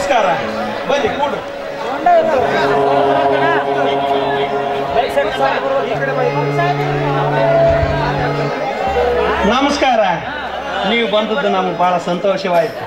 ನಮಸ್ಕಾರ ಬನ್ನಿ ಕೂಡ್ರಿ ನಮಸ್ಕಾರ ನೀವು ಬಂದದ್ದು ನಮ್ಗೆ ಬಹಳ ಸಂತೋಷವಾಯಿತು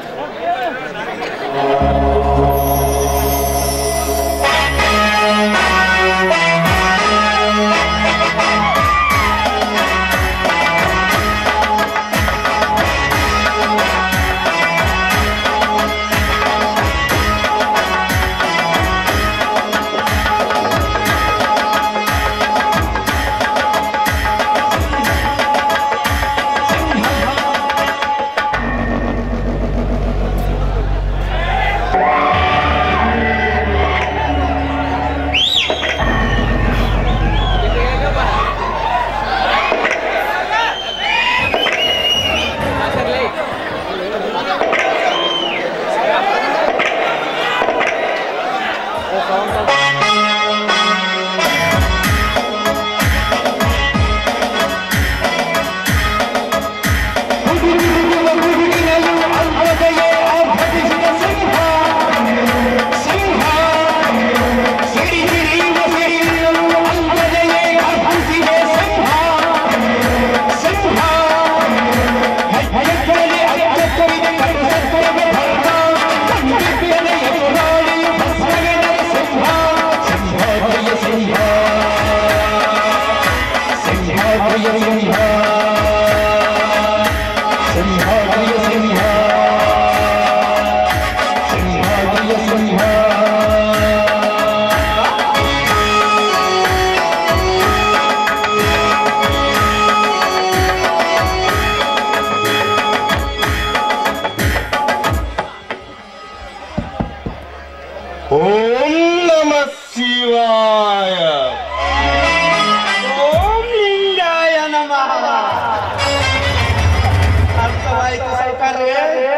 ಓಂ ನಮ ಶಿವಾಯ ಓಂ ಲಿಂಗಾಯ ನಮಃ ಅರ್ಥವಾಯಿತು ಸಾವುಕಾರ್ರೆ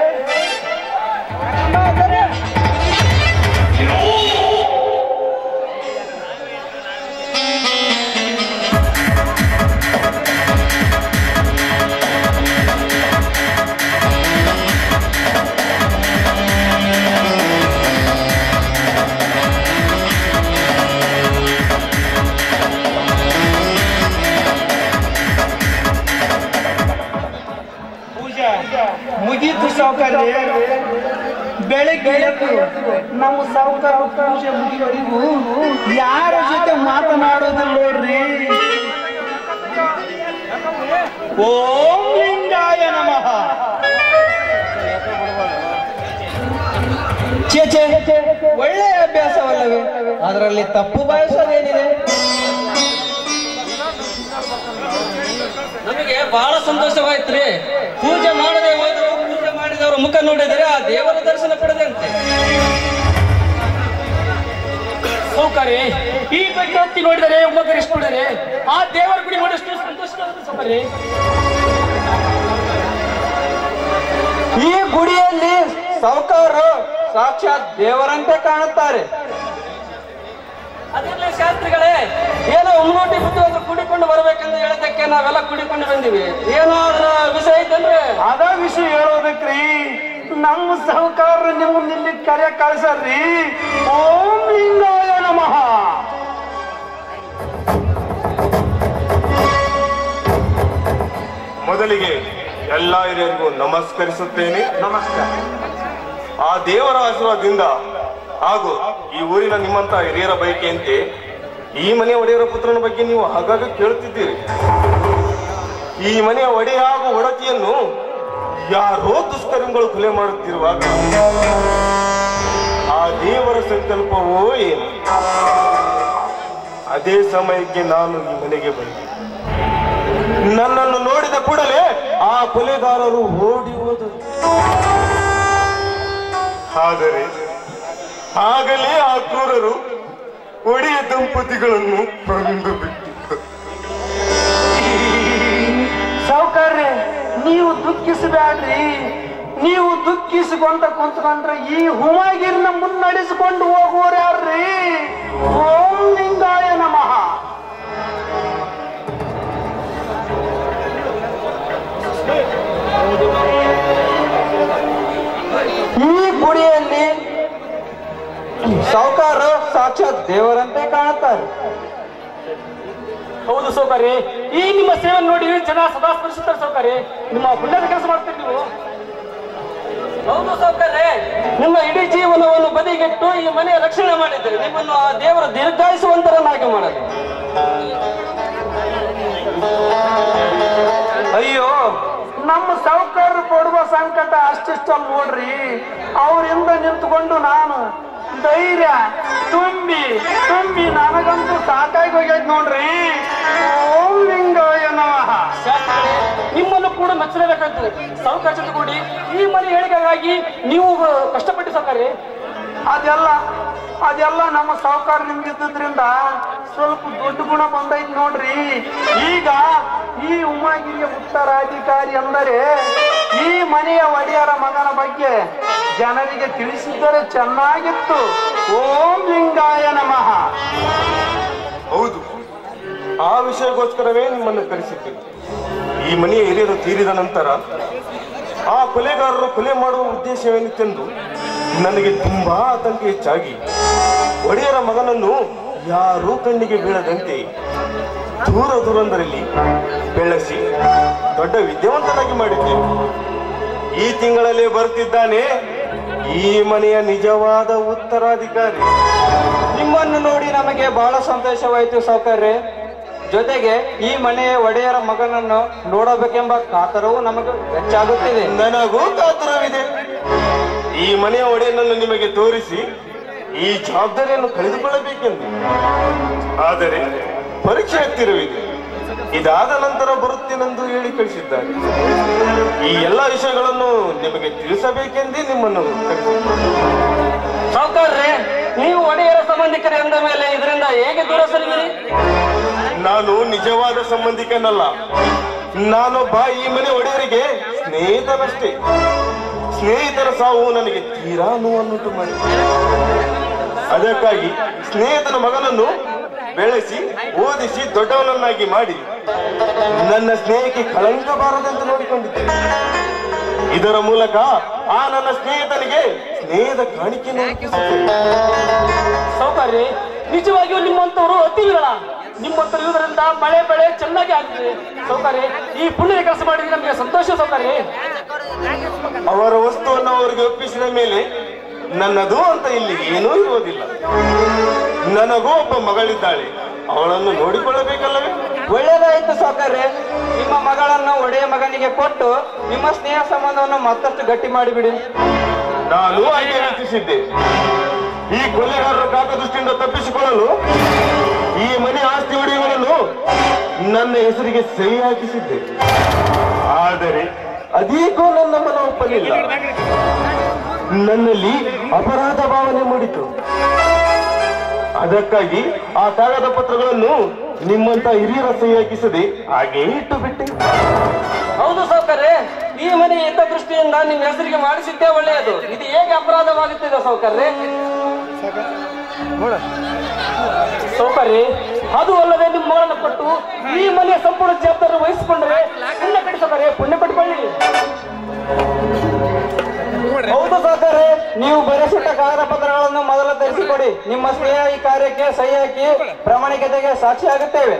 ಪೂಜಾ ಮುಗೀತು ಸಾವುಕಾರ್ರೆ ಬೆಳಗ್ಗೆ ಎದ್ದು ನಮ್ಮ ಸಾವುಕಾರ ಪೂಜೆ ಮುಗಿಯವರೆಗೂ ಯಾರ ಜೊತೆ ಮಾತನಾಡೋದಿಲ್ಲ ನೋಡ್ರಿ ಓಂ ಲಿಂಗಾಯ ನಮಃ ಛೇ ಛೇ ಒಳ್ಳೆಯ ಅಭ್ಯಾಸವಲ್ಲವೇ ಅದರಲ್ಲಿ ತಪ್ಪು ಬಯಸೋದೇನಿದೆ ನಮಗೆ ಬಹಳ ಸಂತೋಷವಾಯ್ತ್ರಿ ಪೂಜೆ ಮಾಡದೆ ಹೋದ್ರು ಪೂಜೆ ಮಾಡಿದವರ ಮುಖ ನೋಡಿದರೆ ಆ ದೇವರ ದರ್ಶನ ಪಡೆದಂತೆ ಸೌಕರ್ಯ ಈ ಬಗ್ಗೆ ಹತ್ತಿ ನೋಡಿದರೆ ಉಪಕರಿಸಿಕೊಂಡರೆ ಆ ದೇವರ ಗುಡಿ ನೋಡಷ್ಟು ಸಂತೋಷ ಸೌಕರ್ಯ ಈ ಗುಡಿಯಲ್ಲಿ ಸಾವುಕಾರರು ಸಾಕ್ಷಾತ್ ದೇವರಂತೆ ಕಾಣುತ್ತಾರೆ ಅದಿರಲಿ ಶಾಸ್ತ್ರಿಗಳೇ ಏನೋ ಉಮ್ನೋಟಿ ಬುದ್ಧಿ ಒಂದು ಕುಡಿಕೊಂಡು ಬರಬೇಕೆಂದು ಹೇಳಿದ್ದಕ್ಕೆ ನಾವೆಲ್ಲ ಕುಡಿಕೊಂಡು ಬಂದಿವಿ ಏನೋ ಅದರ ವಿಷಯ ಐತಂದ್ರೆ ಅದ ವಿಷಯ ಹೇಳೋದಕ್ರಿ ನಮ್ಮ ಸಾವುಕಾರ ನಿಮ್ಮನ್ನ ಇಲ್ಲಿ ಕರೆ ಕಳ್ಸರ್ರಿ ಓಂ ಲಿಂಗಾಯ ನಮಃ ಮೊದಲಿಗೆ ಎಲ್ಲ ಹಿರಿಯರಿಗೂ ನಮಸ್ಕರಿಸುತ್ತೇನೆ ನಮಸ್ಕಾರ ಆ ದೇವರ ಆಶೀರ್ವಾದದಿಂದ ಹಾಗೂ ಈ ಊರಿನ ನಿಮ್ಮಂತ ಹಿರಿಯರ ಬಯಕೆಯಂತೆ ಈ ಮನೆಯ ಒಡೆಯರ ಪುತ್ರನ ಬಗ್ಗೆ ನೀವು ಆಗಾಗ ಕೇಳುತ್ತಿದ್ದೀರಿ ಈ ಮನೆಯ ಒಡೆಯ ಹಾಗೂ ಒಡತಿಯನ್ನು ಯಾರೋ ದುಷ್ಕರ್ಮಿಗಳು ಕೊಲೆ ಮಾಡುತ್ತಿರುವಾಗ ಆ ದೇವರ ಸಂಕಲ್ಪವೋ ಏನು ಅದೇ ಸಮಯಕ್ಕೆ ನಾನು ಈ ಮನೆಗೆ ಬಂದೆ ನನ್ನನ್ನು ನೋಡಿದ ಕೂಡಲೇ ಆ ಕೊಲೆಗಾರರು ಓಡಿ ಹೋದರು ಆದರೆ ಆಗಲೇ ಆ ಕ್ರೂರರು ಒಡೆಯ ದಂಪತಿಗಳನ್ನು ಕೊಂದು ಬಿಟ್ಟಿದ್ದರು ಸಾವುಕಾರ್ರೆ ನೀವು ದುಃಖಿಸಬೇಡ್ರಿ ನೀವು ದುಃಖಿಸಿಕೊಂತ ಕುಂತ್ಕೊಂಡ್ರೆ ಈ ಹುಮಾಗಿರ್ನ ಮುನ್ನಡೆಸಿಕೊಂಡು ಹೋಗುವವರು ಯಾರ್ರಿ ಓಂ ಲಿಂಗಾಯ ನಮಃ ಈ ಗುಡಿಯಲ್ಲಿ ಹೌದು ಸೌಕರ್ಯ ಈ ನಿಮ್ಮ ಸೇವೆ ನೋಡಿ ಜನ ಸದಾ ಸ್ಮರಿಸುತ್ತಾರೆ ಸೌಕರ್ಯ ನಿಮ್ಮ ಪುಣ್ಯದ ಕೆಲಸ ಮಾಡ್ತೀರಿ ನೀವು ಹೌದು ಸೌಕರ್ಯ ನಿಮ್ಮ ಇಡೀ ಜೀವನವನ್ನು ಬದಿಗಿಟ್ಟು ಈ ಮನೆಯ ರಕ್ಷಣೆ ಮಾಡಿದ್ದೀರಿ ನಿಮ್ಮನ್ನು ಆ ದೇವರು ದೀರ್ಘಾಯಿಸುವಂತರನ್ನಾಗಿ ಮಾಡಲಿ ಅಯ್ಯೋ ನಮ್ಮ ಸಾಹುಕಾರರು ಕೊಡುವ ಸಂಕಟ ಅಷ್ಟಿಷ್ಟಲ್ಲಿ ನೋಡ್ರಿ ಅವರಿಂದ ನಿಂತ್ಕೊಂಡು ನಾನು ಧೈರ್ಯ ತುಂಬಿ ತುಂಬಿ ನನಗಂತೂ ಸಾಕಾಗಿ ಹೋಗ್ಯದ ನೋಡ್ರಿ ಓಂ ಲಿಂಗಾಯ ನಮಃ ಶಾಸ್ತ್ರಿಗಳೇ, ನಿಮ್ಮನ್ನು ಕೂಡ ಮೆಚ್ಚಲೇಬೇಕಾಗ್ತದೆ ಸಾವುಕಾರ ಜೊತೆಗೂಡಿ ಈ ಮನೆ ಹೇಳಿಕೆಗಾಗಿ ನೀವು ಕಷ್ಟಪಟ್ಟು ಸೌಕರ್ಯ ಅದೆಲ್ಲ ಅದೆಲ್ಲ ನಮ್ಮ ಸಾಹುಕಾರ ನಿಮ್ಗಿದ್ದರಿಂದ ಸ್ವಲ್ಪ ದೊಡ್ಡ ಗುಣ ಬಂದೈತ್ ನೋಡ್ರಿ ಈಗ ಈ ಉಮಾಗಿರಿಯ ಉತ್ತರಾಧಿಕಾರಿ ಅಂದರೆ ಈ ಮನೆಯ ಒಡೆಯರ ಮಗನ ಬಗ್ಗೆ ಜನರಿಗೆ ತಿಳಿಸಿದ್ದರೆ ಚೆನ್ನಾಗಿತ್ತು ಓಂ ಲಿಂಗಾಯ ನಮಃ ಹೌದು ಆ ವಿಷಯಕ್ಕೋಸ್ಕರವೇ ನಿಮ್ಮನ್ನು ಕರೆಸಿದ್ದೇನೆ ಈ ಮನೆಯ ಹಿರಿಯರು ತೀರಿದ ನಂತರ ಆ ಕೊಲೆಗಾರರು ಕೊಲೆ ಮಾಡುವ ಉದ್ದೇಶವೇನಿತ್ತೆಂದು ನನಗೆ ತುಂಬಾ ಆತಂಕ ಹೆಚ್ಚಾಗಿ ಒಡೆಯರ ಮಗನನ್ನು ಯಾರೂ ಕಣ್ಣಿಗೆ ಬೀಳದಂತೆ ದೂರ ದೂರಂದರಲ್ಲಿ ಬೆಳೆಸಿ ದೊಡ್ಡ ವಿದ್ಯಾವಂತನಾಗಿ ಮಾಡಿದ್ದೇನೆ ಈ ತಿಂಗಳಲ್ಲೇ ಬರುತ್ತಿದ್ದಾನೆ ಈ ಮನೆಯ ನಿಜವಾದ ಉತ್ತರಾಧಿಕಾರಿ ನಿಮ್ಮನ್ನು ನೋಡಿ ನಮಗೆ ಬಹಳ ಸಂತೋಷವಾಯಿತು ಸೌಕರ್ಯ ಜೊತೆಗೆ ಈ ಮನೆಯ ಒಡೆಯರ ಮಗನನ್ನು ನೋಡಬೇಕೆಂಬ ಕಾತರವು ನಮಗೆ ಹೆಚ್ಚಾಗುತ್ತಿದೆ ನನಗೂ ಕಾತುರವಿದೆ ಈ ಮನೆಯ ಒಡೆಯನನ್ನು ನಿಮಗೆ ತೋರಿಸಿ ಈ ಜವಾಬ್ದಾರಿಯನ್ನು ಕಳೆದುಕೊಳ್ಳಬೇಕೆಂದು ಆದರೆ ಪರೀಕ್ಷೆ ಹತ್ತಿರವಿದೆ ಇದಾದ ನಂತರ ಬರುತ್ತೇನೆಂದು ಹೇಳಿ ಕಳಿಸಿದ್ದಾರೆ ಈ ಎಲ್ಲ ವಿಷಯಗಳನ್ನು ನಿಮಗೆ ತಿಳಿಸಬೇಕೆಂದೇ ನಿಮ್ಮನ್ನು ಕರೆಸಿದ್ದಾರೆ. ಸೌಕರ್ಯ ನೀವು ಒಡೆಯರ ಸಂಬಂಧಿಕರು ಎಂದ ಮೇಲೆ ಇದರಿಂದ ಹೇಗೆ ದೂರ ಸರಿವಿರಿ ನಾನು ನಿಜವಾದ ಸಂಬಂಧಿಕನಲ್ಲ ನಾನೊಬ್ಬ ಈ ಮನೆ ಒಡೆಯರಿಗೆ ಸ್ನೇಹಿತನಷ್ಟೇ ಸ್ನೇಹಿತರ ಸಾವು ನನಗೆ ತೀರಾ ನೋವನ್ನುಂಟು ಮಾಡಿದೆ ಅದಕ್ಕಾಗಿ ಸ್ನೇಹಿತನ ಮಗನನ್ನು ಬೆಳೆಸಿ ಓದಿಸಿ ದೊಡ್ಡವನನ್ನಾಗಿ ಮಾಡಿ ನನ್ನ ಸ್ನೇಹಕ್ಕೆ ಕಳಂಕ ಬಾರದಂತೆ ನೋಡಿಕೊಂಡಿದ್ದೇನೆ ಇದರ ಮೂಲಕ ಆ ನನ್ನ ಸ್ನೇಹಿತನಿಗೆ ಸ್ನೇಹದ ಕಾಣಿಕೆಯನ್ನು ಅರ್ಪಿಸುತ್ತೇನೆ. ಸೌಕರ್ಯ ನಿಜವಾಗಿಯೂ ನಿಮ್ಮಂತವರು ಅತಿ ವಿರಳ ನಿಮ್ಮಂತರು ಇರುವುದರಿಂದ ಮಳೆ ಬೆಳೆ ಚೆನ್ನಾಗಿ ಆಗ್ತದೆ ಸೌಕರ್ಯ ಈ ಪುಣ್ಯದ ಕೆಲಸ ಮಾಡಿದ್ರೆ ನಮಗೆ ಸಂತೋಷ ಸೌಕರ್ಯ ಅವರ ವಸ್ತುವನ್ನು ಅವರಿಗೆ ಒಪ್ಪಿಸಿದ ಮೇಲೆ ನನ್ನದು ಅಂತ ಇಲ್ಲಿ ಏನೂ ಇರುವುದಿಲ್ಲ ನನಗೂ ಒಬ್ಬ ಮಗಳಿದ್ದಾಳೆ ಅವಳನ್ನು ನೋಡಿಕೊಳ್ಳಬೇಕಲ್ಲವೇ ಒಳ್ಳೆಯದಾಯಿತು ಸೌಕರ್ಯ ನಿಮ್ಮ ಮಗಳನ್ನು ಒಡೆಯ ಮಗನಿಗೆ ಕೊಟ್ಟು ನಿಮ್ಮ ಸ್ನೇಹ ಸಂಬಂಧವನ್ನು ಮತ್ತಷ್ಟು ಗಟ್ಟಿ ಮಾಡಿಬಿಡಿ ನಾನು ಹಾಗೆ ಯೋಚಿಸಿದ್ದೆ ಈ ಕೊಲೆಗಾರರ ಕಾಕದೃಷ್ಟಿಯಿಂದ ತಪ್ಪಿಸಿಕೊಳ್ಳಲು ಈ ಮನೆ ಆಸ್ತಿ ಒಡೆಯುವವರನ್ನು ನನ್ನ ಹೆಸರಿಗೆ ಸಹಿ ಹಾಕಿಸಿದ್ದೆ ಆದರೆ ಅದೀಗೂ ನನ್ನ ಮನ ಒಪ್ಪಲಿಲ್ಲ ನನ್ನಲ್ಲಿ ಅಪರಾಧ ಭಾವನೆ ಮೂಡಿತು ಅದಕ್ಕಾಗಿ ಆ ಕಾಗದ ಪತ್ರಗಳನ್ನು ನಿಮ್ಮಂತ ಹಿರಿಯರ ಸಹಿ ಹಾಕಿಸದೆ ಹಾಗೇ ಇಟ್ಟು ಬಿಟ್ಟೆ ಹೌದು ಸೌಕರ್ಯ ಈ ಮನೆ ಇದ್ದ ದೃಷ್ಟಿಯಿಂದ ನಿಮ್ಮ ಹೆಸರಿಗೆ ಮಾಡಿಸಿದ್ದೇ ಒಳ್ಳೆಯದು ಇದು ಹೇಗೆ ಅಪರಾಧವಾಗುತ್ತಿದೆ ಸೌಕರ್ಯ ಸೌಕರ್ಯ ಅದು ಅಲ್ಲದೆ ನಿಮ್ಮ ಮಗಳನ್ನು ಕೊಟ್ಟು ಈ ಮನೆಯ ಸಂಪೂರ್ಣ ಜವಾಬ್ದಾರಿ ವಹಿಸಿಕೊಂಡ್ರೆ ಪುಣ್ಯ ಕಟ್ಟಿ ಸೌಕರ್ಯ ಪುಣ್ಯ ಕಟ್ಟಿಕೊಳ್ಳಿ ಹೌದು ಸೌಕರ್ಯ ನೀವು ಬರೆಸಿಟ್ಟ ಕಾಗದ ಪತ್ರಗಳನ್ನು ಮೊದಲು ತರಿಸಿಕೊಡಿ ನಿಮ್ಮ ಸ್ನೇಹ ಈ ಕಾರ್ಯಕ್ಕೆ ಸಹಿ ಹಾಕಿ ಪ್ರಾಮಾಣಿಕತೆಗೆ ಸಾಕ್ಷಿಯಾಗುತ್ತೇವೆ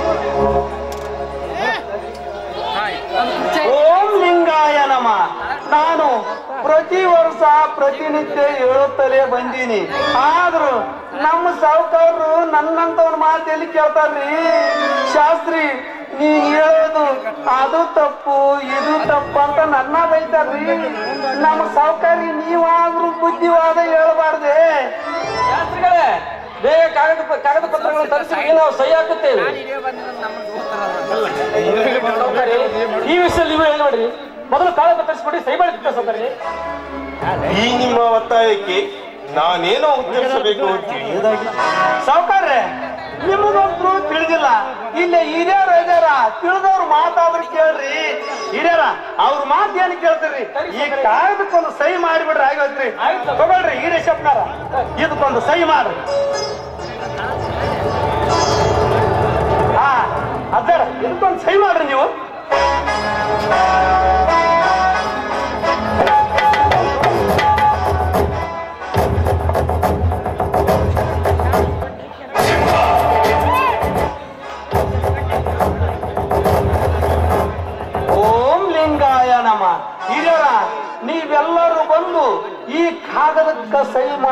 ಓಂ ಲಿಂಗಾಯ ನಮ ನಾನು ಪ್ರತಿ ವರ್ಷ ಪ್ರತಿನಿತ್ಯ ಹೇಳುತ್ತಲೇ ಬಂದೀನಿ ಆದ್ರೂ ನಮ್ಮ ಸಾಹುಕಾರರು ನನ್ನಂತವನ ಮಾತೆಲ್ಲಿ ಕೇಳ್ತಾರ್ರಿ ಶಾಸ್ತ್ರಿ ನೀ ಹೇಳೋದು ಅದು ತಪ್ಪು ಇದು ತಪ್ಪು ಅಂತ ನನ್ನ ಬೈತಾರ್ರಿ ನಮ್ಮ ಸಾಹುಕಾರಿ ನೀವಾದ್ರೂ ಬುದ್ಧಿವಾದ ಹೇಳ್ಬಾರ್ದೆ ಶಾಸ್ತ್ರಿಗಳೇ ಬೇಗ ಕಾಗದ ಪ- ಕಾಗದ ಪತ್ರಗಳನ್ನು ತರಿಸಿ ನಾವು ಸಹಿ ಹಾಕುತ್ತೇವೆ ಸೌಕರ್ಯ ಈ ವಿಷಯದಲ್ಲಿ ನೀವು ಹೇಳಿ ನೋಡ್ರಿ ಮೊದಲು ಕಾಗದ ತರಿಸ್ಕೊಡಿ ಸಹಿ ಮಾಡಿ ಸೌಕರ್ಯ ಈ ನಿಮ್ಮ ಒತ್ತಾಯಕ್ಕೆ ನಾನೇನೋ ಉತ್ತರಿಸಬೇಕು ತಿಳಿಯದಾಗಿ ಸಾವುಕಾರ್ರೆ ನಿಮಗಂತೂ ತಿಳಿದಿಲ್ಲ ಇಲ್ಲಿ ಹಿರಿಯರ ಇದಾರ ತಿಳಿದವ್ರ ಮಾತಾದ್ರೂ ಕೇಳ್ರಿ ಹಿರಿಯರ ಅವ್ರ ಮಾತು ಏನು ಕೇಳ್ತೀರಿ ಈ ಕಾಗದಕ್ಕೊಂದು ಸಹಿ ಮಾಡಿಬಿಡ್ರಿ ಆಗೋದ್ರಿ ತಗೊಳ್ರಿ ಹಿರೇಶಪ್ಪನಾರ ಇದಕ್ಕೊಂದು ಸಹಿ ಮಾಡ್ರಿ ಹಾ ಅದಾರ ಇದಕ್ಕೊಂದು ಸಹಿ ಮಾಡ್ರಿ ನೀವು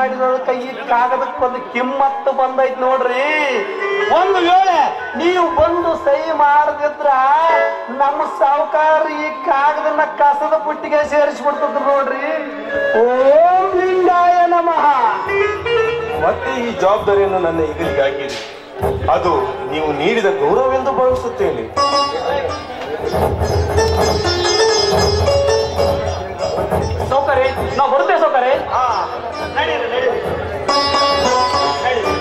ಮಾಡಿದದಕ್ಕ ಈ ಕಾಗದಕ್ಕೊಂದು ಕಿಮ್ಮತ್ತು ಬಂದೈತ್ ನೋಡ್ರಿ ಒಂದು ವೇಳೆ ನೀವು ಬಂದು ಸಹಿ ಮಾಡದಿದ್ರ ನಮ್ಮ ಸಾವುಕಾರ ಈ ಕಾಗದನ್ನ ಕಸದ ಪುಟ್ಟಿಗೆ ಸೇರಿಸ್ಬಿಡ್ತದ್ರು ನೋಡ್ರಿ ಓಂ ಲಿಂಗಾಯ ನಮಃ ಮತ್ತೆ ಈ ಜವಾಬ್ದಾರಿಯನ್ನು ನನ್ನ ಹೆಗಲಿಗೆ ಹಾಕಿದೆ ಅದು ನೀವು ನೀಡಿದ ಗೌರವವೆಂದು ಭಾವಿಸುತ್ತೇನೆ ಸೌಕರ್ಯ ನಾವು ಬರುತ್ತೇವೆ ಸೌಕರ್ಯ ಹಾ ನಡೀರಿ ನಡೀರಿ ನಡೀರಿ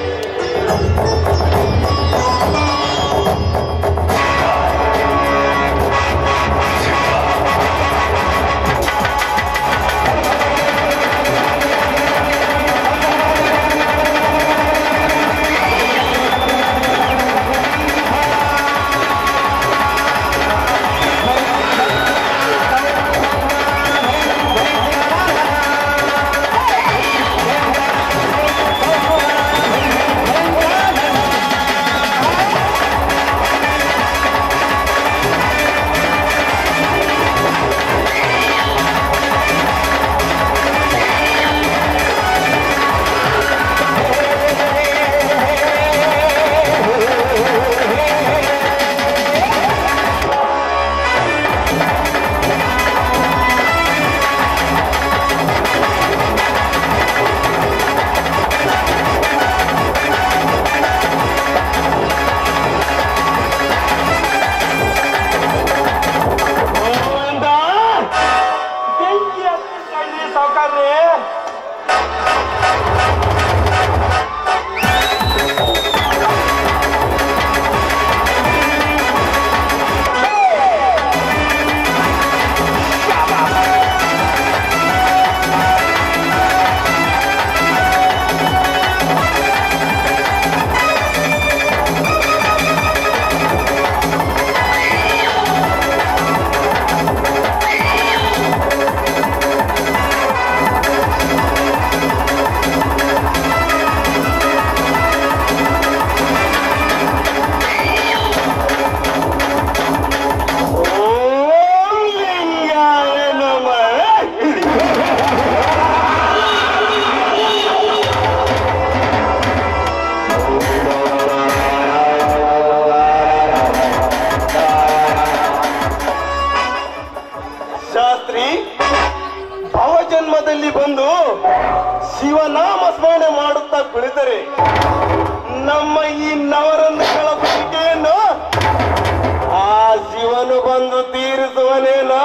ಬೆಂಕಿ ಹತ್ತಿಸ್ಕೊಂಡ್ರಿ ಸಾವುಕಾರ್ರಿ ಓಂ ಲಿಂಗಾಯ ನಮಃ ಶಾಸ್ತ್ರಿ ಭವಜನ್ಮದಲ್ಲಿ ಬಂದು ಶಿವನಾಮ ಸ್ಮರಣೆ ಮಾಡುತ್ತಾ ಕುಳಿತರೆ ನಮ್ಮ ಈ ನವರಂಧಗಳ ಬದುಕೆಯನ್ನು ಆ ಶಿವನು ಬಂದು ತೀರಿಸುವನೇನೋ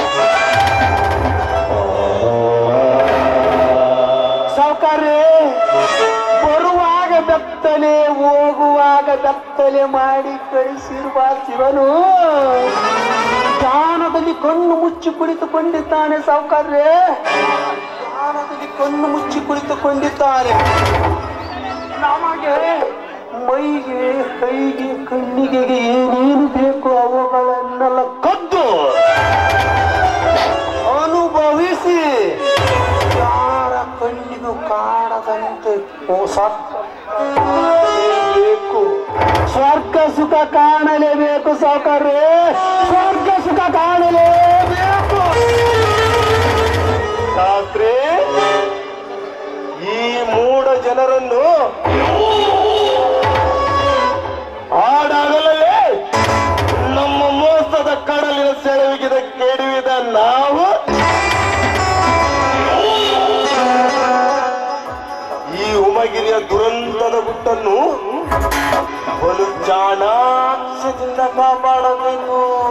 ಸಾವುಕಾರ್ರಿ ಬರುವಾಗ ಬೆತ್ತಲೆ ಹೋಗುವಾಗ ಬೆತ್ತಲೆ ಮಾಡಿ ಕಳಿಸಿರುವ ಶಿವನು ಧ್ಯಾನದಲ್ಲಿ ಕಣ್ಣು ಮುಚ್ಚಿ ಕುಳಿತುಕೊಂಡಿದ್ದಾನೆ ಸಾವುಕಾರ್ರೆ ಧ್ಯಾನದಲ್ಲಿ ಕಣ್ಣು ಮುಚ್ಚಿ ಕುಳಿತುಕೊಂಡಿದ್ದಾನೆ ನಮಗೆ ಮೈಗೆ ಕೈಗೆ ಕಣ್ಣಿಗೆ ಏನೇನು ಬೇಕು ಅವುಗಳನ್ನೆಲ್ಲ ಕದ್ದು ಅನುಭವಿಸಿ ಯಾರ ಕಣ್ಣಿಗೂ ಕಾಣದಂತೆ ಬೇಕು ಸ್ವರ್ಗ ಸುಖ ಕಾಣಲೇಬೇಕು ಸಾವುಕಾರ್ರೆ ಸ್ವರ್ಗ ಸುಖ ಕಾಣಲೇಬೇಕು ಶಾಸ್ತ್ರಿ ಈ ಮೂಢ ಜನರನ್ನು ಆಡಾಗಲೇ ನಮ್ಮ ಮೋಸದ ಕಡಲಿನ ಸೆಳವಿಗಿದ ಕೆಡವಿದ ನಾವು ಈ ಉಮಗಿರಿಯ ದುರಂತದ ಗುಟ್ಟನ್ನು ಬಲು ಚಾಣಾಕ್ಷದಿಂದ ಕಾಪಾಡಬೇಕು